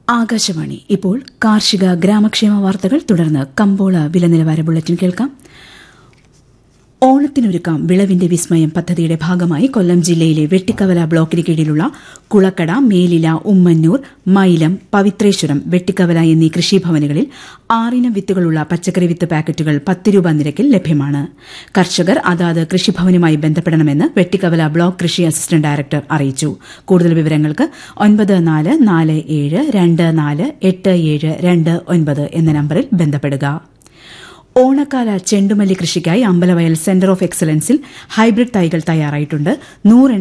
ആകാശവാണി ഇപ്പോൾ കാർഷിക ഗ്രാമക്ഷേമ വാർത്തകൾ തുടർന്ന് കമ്പോള വില നിലവാര ബുള്ളറ്റിൻ കേൾക്കാം ഓണത്തിനൊരുക്കാം വിളവിന്റെ വിസ്മയം പദ്ധതിയുടെ ഭാഗമായി കൊല്ലം ജില്ലയിലെ വെട്ടിക്കവല ബ്ലോക്കിന് കീഴിലുള്ള കുളക്കട മേലില ഉമ്മന്നൂർ മൈലം പവിത്രേശ്വരം വെട്ടിക്കവല എന്നീ കൃഷിഭവനുകളിൽ ആറിനം വിത്തുകളുള്ള പച്ചക്കറി വിത്ത് പാക്കറ്റുകൾ പത്ത് രൂപ നിരക്കിൽ ലഭ്യമാണ് കർഷകർ അതാത് കൃഷിഭവനുമായി ബന്ധപ്പെടണമെന്ന് വെട്ടിക്കവല ബ്ലോക്ക് കൃഷി അസിസ്റ്റന്റ് ഡയറക്ടർ അറിയിച്ചു കൂടുതൽ വിവരങ്ങൾക്ക് ഒൻപത് നാല് നാല് ഏഴ് രണ്ട് നാല് എട്ട് ഏഴ് രണ്ട് ഒൻപത് എന്ന നമ്പറിൽ ബന്ധപ്പെടുക ഓണക്കാല ചെണ്ടുമല്ലി കൃഷിക്കായി അമ്പലവയൽ സെന്റർ ഓഫ് എക്സലൻസിൽ ഹൈബ്രിഡ് തൈകൾ തയ്യാറായിട്ടുണ്ട് നൂറ്